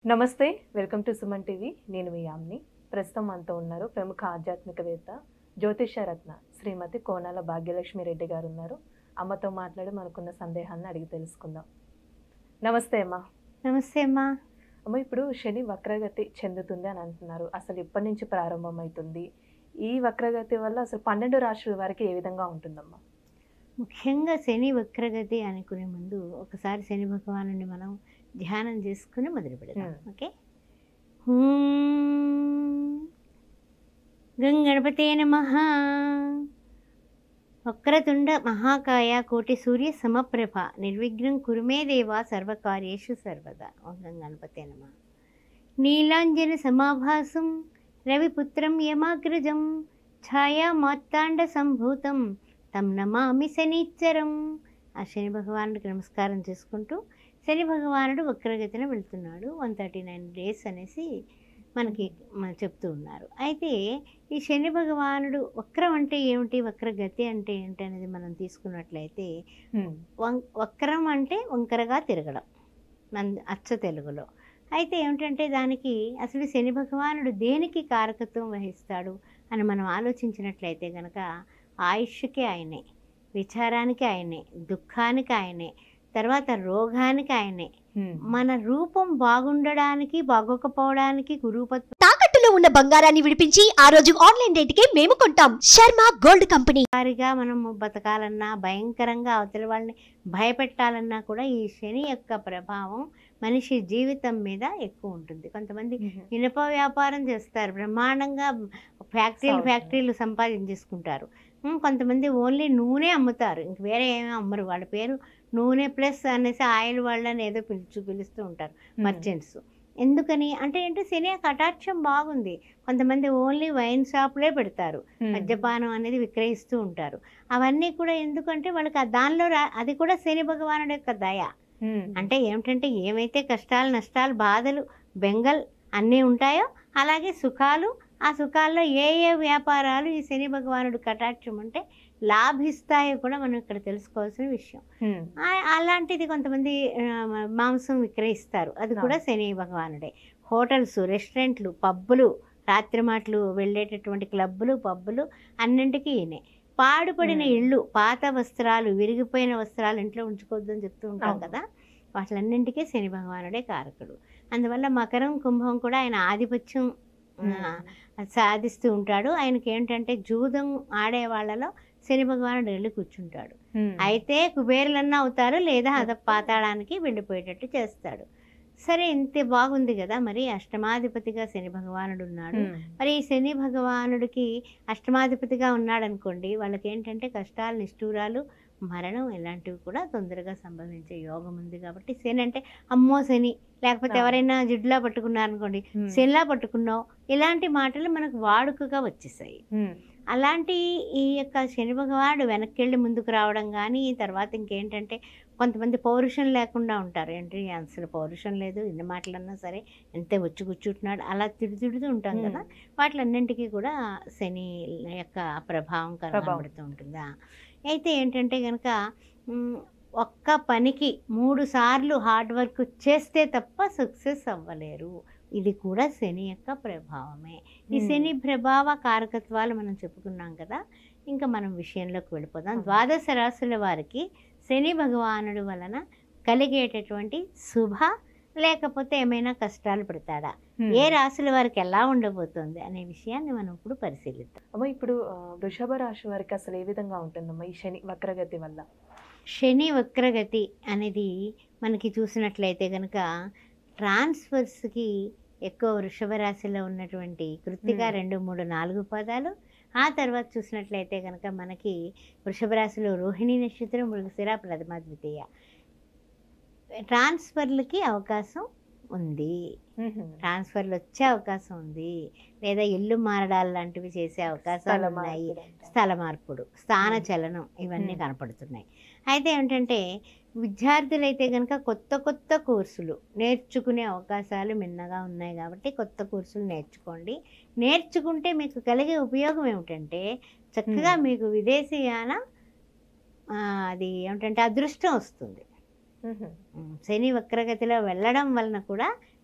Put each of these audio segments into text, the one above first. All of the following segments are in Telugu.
నమస్తే వెల్కమ్ టు సుమన్ టీవీ నేను మీ యామ్ని ప్రస్తుతం మనతో ఉన్నారు ప్రముఖ ఆధ్యాత్మికవేత్త జ్యోతిష రత్న శ్రీమతి కోనాల భాగ్యలక్ష్మి రెడ్డి గారు ఉన్నారు అమ్మతో మాట్లాడి మనకున్న సందేహాన్ని అడిగి తెలుసుకుందాం నమస్తే అమ్మా నమస్తే అమ్మా అమ్మ ఇప్పుడు శని వక్రగతి చెందుతుంది అని అంటున్నారు అసలు ఇప్పటి నుంచి ప్రారంభమవుతుంది ఈ వక్రగతి వల్ల అసలు పన్నెండు రాశుల వారికి ఏ విధంగా ఉంటుందమ్మా ముఖ్యంగా శని వక్రగతి అనుకునే ముందు ఒకసారి శని భగవాను మనం ధ్యానం చేసుకుని మొదలు పెడదాం Hmm. ఓకే హూం. గంగణపతే నమ వక్రతుండ మహాకాయ కోటి సూర్య సమప్రభ నిర్విఘ్నం కురుమే దేవ సర్వకార్యేషు సర్వదా ఓం గంగణపతే నమ నీలాంజన సమాభాసం రవిపుత్రం యమాగ్రజం ఛాయా మార్తాండ సంభూతం తం నమామి శనిచ్చరం ఆ శని భగవానుడికి నమస్కారం చేసుకుంటూ శని భగవానుడు వక్రగతిన వెళ్తున్నాడు వన్ థర్టీ నైన్ డేస్ అనేసి మనకి మన చెప్తూ ఉన్నారు అయితే ఈ శని భగవానుడు వక్రం అంటే ఏమిటి వక్రగతి అంటే ఏంటి అనేది మనం తీసుకున్నట్లయితే వం వక్రం అంటే వంకరగా తిరగడం మన అచ్చ తెలుగులో అయితే ఏమిటంటే దానికి అసలు శని భగవానుడు దేనికి కారకత్వం వహిస్తాడు అని మనం ఆలోచించినట్లయితే కనుక ఆయుష్కి ఆయనే విచారానికి ఆయనే దుఃఖానికి ఆయనే తర్వాత రోగానికి ఆయనే మన రూపం బాగుండడానికి బాగోకపోవడానికి గురుపత్ తాకట్టులో ఉన్న బంగారాన్ని విడిపించి ఆ రోజు ఆన్లైన్ రేటుకే మేము కొంటాం శర్మ గోల్డ్ కంపెనీ వారిగా మనం బతకాలన్నా భయంకరంగా అవతల వాళ్ళని భయపెట్టాలన్నా కూడా ఈ శని యొక్క ప్రభావం మనిషి జీవితం మీద ఎక్కువ ఉంటుంది కొంతమంది ఇనుప వ్యాపారం చేస్తారు బ్రహ్మాండంగా ఫ్యాక్టరీలు అవును. ఫ్యాక్టరీలు సంపాదించేసుకుంటారు ఉమ్, కొంతమంది ఓన్లీ నూనె అమ్ముతారు ఇంక వేరే ఏమీ అమ్మరు వాళ్ళ పేరు నూనె ప్లస్ అనేసి ఆయిల్ వాళ్ళని ఏదో పిలుచు పిలుస్తూ ఉంటారు మర్చెంట్స్ ఎందుకని అంటే ఏంటి శని కటాక్షం బాగుంది కొంతమంది ఓన్లీ వైన్ షాపులే పెడతారు మద్యపానం అనేది విక్రయిస్తూ ఉంటారు అవన్నీ కూడా ఎందుకంటే వాళ్ళకి ఆ దానిలో రా అది కూడా శని భగవానుడి యొక్క దయ అంటే ఏమిటంటే ఏమైతే కష్టాలు నష్టాలు బాధలు బెంగల్ అన్నీ ఉంటాయో అలాగే సుఖాలు ఆ సుఖాల్లో ఏ ఏ వ్యాపారాలు ఈ శని భగవానుడు కటాక్షం అంటే లాభిస్తాయో కూడా మనం ఇక్కడ తెలుసుకోవాల్సిన విషయం ఆ- అలాంటిది కొంతమంది ఆ, మాంసం విక్రయిస్తారు అది కూడా శని భగవానుడే హోటల్స్ రెస్టారెంట్లు పబ్బులు రాత్రి మాటలు వెళ్ళేటటువంటి క్లబ్బులు పబ్బులు అన్నింటికీ ఈయనే పాడుపడిన Hmm. ఇళ్ళు పాత వస్త్రాలు విరిగిపోయిన వస్త్రాలు ఇంట్లో ఉంచుకోవద్దని చెప్తూ ఉంటాం అవును. కదా వాటిలన్నింటికీ శని భగవానుడే కారకుడు అందువల్ల మకరం కుంభం కూడా ఆయన ఆధిపత్యం ఆ, సాధిస్తూ ఉంటాడు ఆయనకి ఏంటంటే జూదం ఆడే వాళ్ళలో శని భగవానుడు వెళ్ళి కూర్చుంటాడు అయితే కుబేరులన్నా అవుతారు లేదా అద పాతాళానికి వెళ్ళిపోయేటట్టు చేస్తాడు సరే ఇంత బాగుంది కదా మరి అష్టమాధిపతిగా శని భగవానుడు ఉన్నాడు మరి ఈ శని భగవానుడికి అష్టమాధిపతిగా ఉన్నాడు అనుకోండి వాళ్ళకి ఏంటంటే కష్టాలు నిష్ఠూరాలు మరణం ఇలాంటివి కూడా తొందరగా సంభవించే యోగం ఉంది కాబట్టి శని అంటే అమ్మో శని లేకపోతే అవును. ఎవరైనా జిడ్లా పట్టుకున్నారనుకోండి శనిలా పట్టుకున్నావు ఇలాంటి మాటలు మనకు వాడుకగా వచ్చేసాయి అలాంటి ఈ యొక్క శని భగవానుడు వెనక్కి వెళ్ళి ముందుకు రావడం కానీ తర్వాత ఇంకేంటంటే కొంతమంది పౌరుషం లేకుండా ఉంటారు ఏంటి అసలు పౌరుషం లేదు ఎన్ని మాటలన్నా సరే ఎంతే వచ్చి కూర్చుంటున్నాడు అలా తిడు తిడుతూ ఉంటాం కదా వాటిలన్నింటికీ కూడా శని యొక్క ప్రభావం కనబడుతూ ఉంటుందా అయితే ఏంటంటే కనుక మ్, ఒక్క పనికి మూడు సార్లు హార్డ్ వర్క్ చేస్తే తప్ప సక్సెస్ అవ్వలేరు ఇది కూడా శని యొక్క ప్రభావమే ఈ శని ప్రభావ కారకత్వాలు మనం చెప్పుకున్నాం కదా ఇంకా మనం విషయంలోకి వెళ్ళిపోదాం అవును. ద్వాదశ రాశుల వారికి శని భగవానుడు వలన కలిగేటటువంటి శుభ లేకపోతే ఏమైనా కష్టాలు పెడతాడా ఏ రాశుల వారికి ఎలా ఉండబోతోంది అనే విషయాన్ని మనం ఇప్పుడు పరిశీలిద్దాం అమ్మ ఇప్పుడు ఆ, వృషభ రాశి వారికి అసలు ఏ విధంగా ఉంటుందమ్మా ఈ శని వక్రగతి వల్ల శని వక్రగతి అనేది మనకి చూసినట్లయితే కనుక ట్రాన్స్ఫర్స్కి ఎక్కువ వృషభ రాశిలో ఉన్నటువంటి కృత్తిక Hmm. రెండు మూడు నాలుగు పదాలు ఆ తర్వాత చూసినట్లయితే కనుక మనకి వృషభ రాశిలో రోహిణి నక్షత్రం మృగశిర ప్రథమ ద్వితీయ ట్రాన్స్ఫర్లకి అవకాశం ఉంది ట్రాన్స్ఫర్లు వచ్చే అవకాశం ఉంది లేదా ఇల్లు మారడాలు లాంటివి చేసే అవకాశాలు స్థల ఉన్నాయి మార్పిడి అంటారు. స్థల మార్పుడు స్థాన మ్మ్. చలనం ఇవన్నీ మ్మ్. కనపడుతున్నాయి అయితే ఏంటంటే విద్యార్థులైతే కనుక కొత్త కొత్త కోర్సులు నేర్చుకునే అవకాశాలు మిన్నగా ఉన్నాయి కాబట్టి కొత్త కోర్సులు నేర్చుకోండి నేర్చుకుంటే మీకు కలిగే ఉపయోగం ఏమిటంటే చక్కగా మ్మ్. మీకు విదేశీయాన ఆ, అది ఏమిటంటే అదృష్టం వస్తుంది మ్మ్. ఉమ్, శని వక్రగతిలో వెళ్ళడం వలన కూడా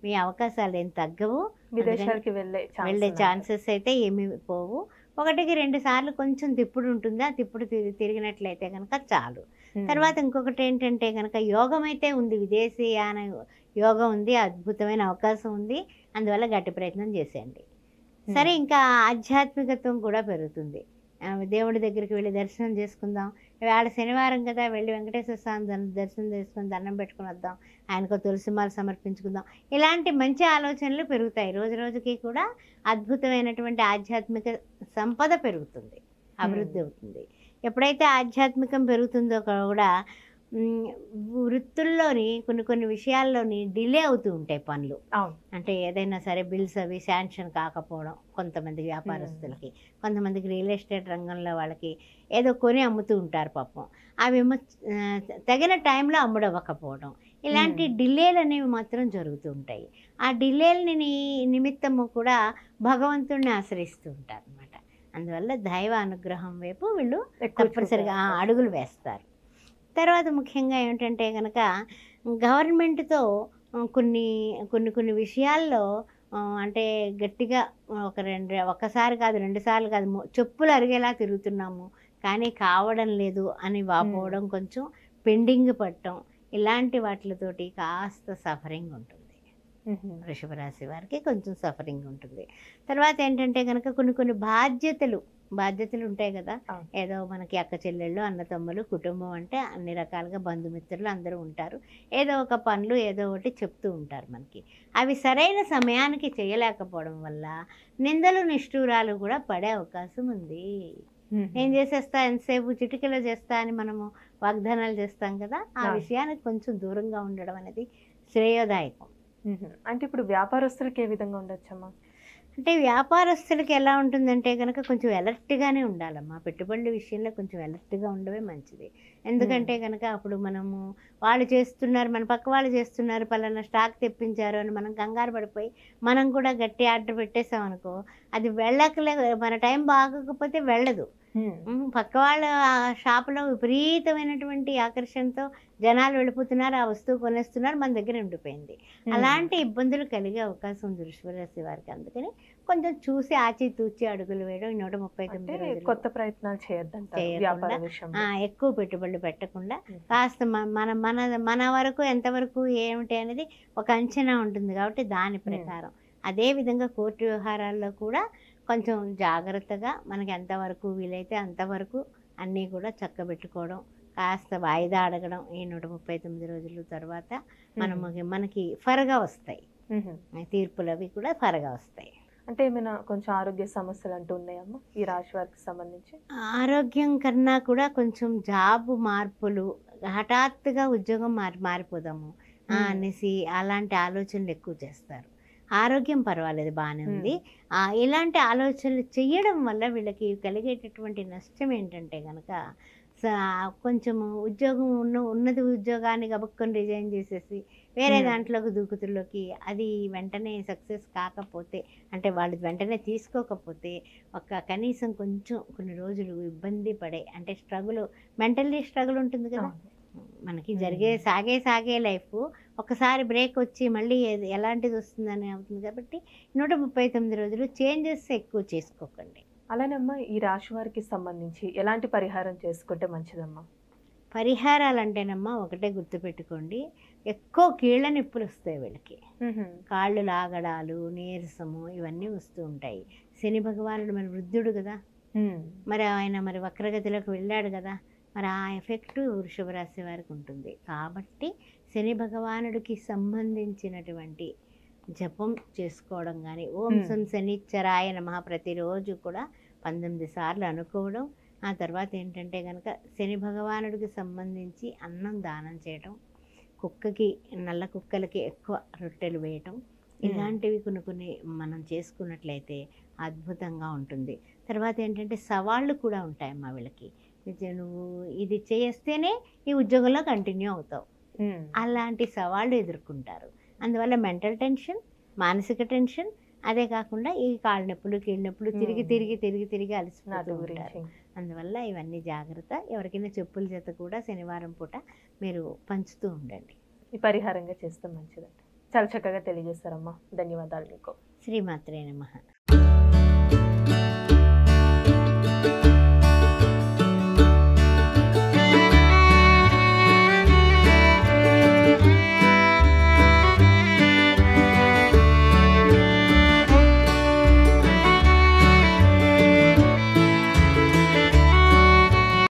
మీ అవకాశాలు ఏం తగ్గవు విదేశాలకి వెళ్ళే ఛాన్స్ వెళ్ళే ఉందా? ఛాన్సెస్ అయితే ఏమీ పోవు ఒకటికి రెండు సార్లు కొంచెం తిప్పుడు ఉంటుంది ఆ తిప్పుడు తిరిగి తిరిగినట్లయితే కనుక చాలు ఉమ్. తర్వాత ఇంకొకటి ఏంటంటే కనుక యోగం అయితే ఉంది విదేశీయాన యోగం ఉంది అద్భుతమైన అవకాశం ఉంది అందువల్ల గట్టి ప్రయత్నం చేసేయండి ఉమ్. సరే ఇంకా ఆధ్యాత్మికత్వం కూడా పెరుగుతుంది ఆ, దేవుడి దగ్గరికి వెళ్ళి దర్శనం చేసుకుందాం ఇవాళ శనివారం కదా వెళ్ళి వెంకటేశ్వర స్వామి దర్- దర్శనం చేసుకుని దండం పెట్టుకుని వద్దాం ఆయనకు తులసిమాలు సమర్పించుకుందాం ఇలాంటి మంచి ఆలోచనలు పెరుగుతాయి రోజు రోజుకి కూడా అద్భుతమైనటువంటి ఆధ్యాత్మిక సంపద పెరుగుతుంది అభివృద్ధి అవుతుంది ఎప్పుడైతే ఆధ్యాత్మికం పెరుగుతుందో కూడా మ్, వృత్తుల్లోని కొన్ని కొన్ని విషయాల్లోని డిలే అవుతూ ఉంటాయి పనులు అవును అంటే ఏదైనా సరే బిల్స్ అవి శాంక్షన్ కాకపోవడం కొంతమంది వ్యాపారస్తులకి కొంతమందికి రియల్ ఎస్టేట్ రంగంలో వాళ్ళకి ఏదో కొని అమ్ముతూ ఉంటారు పాపం అవేమో ఆ, తగిన టైంలో అమ్ముడవ్వకపోవడం ఇలాంటి Hmm. డిలేలు అనేవి మాత్రం జరుగుతూ ఉంటాయి ఆ డిలేలని నిమిత్తము కూడా భగవంతుడిని ఆశ్రయిస్తూ ఉంటారు అనమాట అందువల్ల దైవ అనుగ్రహం వైపు వీళ్ళు ఎక్కువ తప్పనిసరిగా ఆ, చూపే అడుగులు వేస్తారు తర్వాత ముఖ్యంగా ఏమిటంటే కనుక గవర్నమెంట్తో ఆ, కొన్ని కొన్ని కొన్ని విషయాల్లో ఆ, అంటే గట్టిగా ఒక రెండు ఒక్కసారి కాదు రెండు సార్లు కాదు మూ- చెప్పులు అరిగేలా తిరుగుతున్నాము కానీ కావడం లేదు అని వాపోవడం కొంచెం పెండింగ్ పట్టడం ఇలాంటి వాటితోటి కాస్త సఫరింగ్ ఉంటుంది ఉహుం. వృషభ రాశి వారికి కొంచెం సఫరింగ్ ఉంటుంది తర్వాత ఏంటంటే కనుక కొన్ని కొన్ని బాధ్యతలు బాధ్యతలు ఉంటాయి కదా అవును. ఏదో మనకి అక్క చెల్లెళ్ళు అన్న తమ్ములు కుటుంబం అంటే అన్ని రకాలుగా బంధుమిత్రులు అందరూ ఉంటారు ఏదో ఒక పనులు ఏదో ఒకటి చెప్తూ ఉంటారు మనకి అవి సరైన సమయానికి చేయలేకపోవడం వల్ల నిందలు నిష్ఠూరాలు కూడా పడే అవకాశం ఉంది ఉహుం. నేను చేసేస్తా ఎంతసేపు చిటికలో చేస్తా అని మనము వాగ్దానాలు చేస్తాం కదా ఆ అవును. విషయానికి కొంచెం దూరంగా ఉండడం అనేది శ్రేయోదాయకం ఉహుం. అంటే ఇప్పుడు వ్యాపారస్తులకి ఏ విధంగా ఉండొచ్చమ్మా అంటే వ్యాపారస్తులకి ఎలా ఉంటుందంటే కనుక కొంచెం అలర్ట్గానే ఉండాలమ్మా పెట్టుబడుల విషయంలో కొంచెం అలర్ట్గా ఉండడమే మంచిది ఎందుకంటే కనుక అప్పుడు మనము వాళ్ళు చేస్తున్నారు మన పక్క వాళ్ళు చేస్తున్నారు పలానా స్టాక్ తెప్పించారు అని మనం కంగారు పడిపోయి మనం కూడా గట్టి ఆర్డర్ పెట్టేసాం అనుకో అది వెళ్ళకలే మన టైం బాగోకపోతే వెళ్ళదు ఉమ్. ఉమ్, పక్క వాళ్ళ ఆ షాపులో విపరీతమైనటువంటి ఆకర్షణతో జనాలు వెళ్ళిపోతున్నారు ఆ వస్తువు కొనేస్తున్నారు మన దగ్గర ఉండిపోయింది అలాంటి ఇబ్బందులు కలిగే అవకాశం ఉంది వృషభరాశి వారికి అందుకని కొంచెం చూసి ఆచి తూచి అడుగులు వేయడం ఈ నూట ముప్పై అంటే తొమ్మిది రోజులు కొత్త ప్రయత్నాలు చేయొద్దంటారు చేయకుండా, వ్యాపార విషయంలో ఆ, ఎక్కువ పెట్టుబడులు పెట్టకుండా ఉమ్. కాస్త మ- మన మన మన వరకు ఎంతవరకు ఏమిటి అనేది ఒక అంచనా ఉంటుంది కాబట్టి దాని ప్రకారం అదే విధంగా కోర్టు వ్యవహారాల్లో కూడా కొంచెం జాగ్రత్తగా మనకి ఎంతవరకు వీలైతే అంతవరకు అన్నీ కూడా చక్కబెట్టుకోవడం కాస్త వాయిదా అడగడం ఈ నూట ముప్పై తొమ్మిది రోజుల తర్వాత మనము మనకి ఫరగా వస్తాయి ఉహుం. తీర్పులు అవి కూడా ఫరగా వస్తాయి అంటే ఏమైనా కొంచెం ఆరోగ్య సమస్యలు అంటూ ఉన్నాయమ్మా ఈ రాశి వారికి సంబంధించి ఆరోగ్యం కన్నా కూడా కొంచెం జాబ్ మార్పులు హఠాత్తుగా ఉద్యోగం మారి మారిపోదాము ఆ, Hmm. అనేసి అలాంటి ఆలోచనలు ఎక్కువ చేస్తారు ఆరోగ్యం పర్వాలేదు బాగానే ఉంది Hmm. ఆ, ఇలాంటి ఆలోచనలు చేయడం వల్ల వీళ్ళకి కలిగేటటువంటి నష్టం ఏంటంటే కనుక కొంచెం ఉద్యోగం ఉన్న ఉన్నది ఉద్యోగాన్ని గబుక్కొని రిజైన్ చేసేసి వేరే Hmm. దాంట్లోకి దూకుతుల్లోకి అది వెంటనే సక్సెస్ కాకపోతే అంటే వాళ్ళు వెంటనే తీసుకోకపోతే ఒక కనీసం కొంచెం కొన్ని రోజులు ఇబ్బంది పడే అంటే స్ట్రగుల్ మెంటల్లీ స్ట్రగుల్ ఉంటుంది కదా అవును. మనకి జరిగే సాగే సాగే లైఫ్ ఒకసారి బ్రేక్ వచ్చి మళ్ళీ ఏది- ఎలాంటిది వస్తుందని అవుతుంది కాబట్టి నూట ముప్పై తొమ్మిది రోజులు చేంజెస్ ఎక్కువ చేసుకోకండి అలానేమ్మా ఈ రాశి వారికి సంబంధించి ఎలాంటి పరిహారం చేసుకుంటే మంచిదమ్మా పరిహారాలు అంటేనమ్మా ఒకటే గుర్తుపెట్టుకోండి ఎక్కువ కీళ్ళ నొప్పులు వస్తాయి వీళ్ళకి ఉహుం. కాళ్ళు లాగడాలు నీరసము ఇవన్నీ వస్తూ ఉంటాయి శని భగవానుడు మరి వృద్ధుడు కదా ఉమ్. మరి ఆయన మరి వక్రగతిలోకి వెళ్ళాడు కదా మరి ఆ ఎఫెక్ట్ వృషభ రాశి వారికి ఉంటుంది కాబట్టి శని భగవానుడికి సంబంధించినటువంటి జపం చేసుకోవడం కానీ ఓం Hmm. సం శనిచ్చరాయ నమ ప్రతిరోజు కూడా పంతొమ్మిది సార్లు అనుకోవడం ఆ తర్వాత ఏంటంటే కనుక శని భగవానుడికి సంబంధించి అన్నం దానం చేయటం కుక్కకి నల్ల కుక్కలకి ఎక్కువ రొట్టెలు వేయటం ఇలాంటివి కొన్ని కొన్ని మనం చేసుకున్నట్లయితే అద్భుతంగా ఉంటుంది తర్వాత ఏంటంటే సవాళ్ళు కూడా ఉంటాయమ్మా వీళ్ళకి ఇది నువ్వు ఇది చేస్తేనే ఈ ఉద్యోగంలో కంటిన్యూ అవుతావు ఉమ్. అలాంటి సవాళ్ళు ఎదుర్కొంటారు అందువల్ల మెంటల్ టెన్షన్ మానసిక టెన్షన్ అదే కాకుండా ఈ కాళ్ళ నొప్పులు కీళ్ళ నొప్పులు తిరిగి Hmm. తిరిగి తిరిగి తిరిగి నాటి అలసిపోతూ ఉంటారు గురించి అందువల్ల ఇవన్నీ జాగ్రత్త ఎవరికైనా చెప్పుల చేత కూడా శనివారం పూట మీరు పంచుతూ ఉండండి ఈ పరిహారంగా చేస్తే మంచిదంట చాలా చక్కగా తెలియజేస్తారమ్మా ధన్యవాదాలు మీకు శ్రీమాత్రే నమః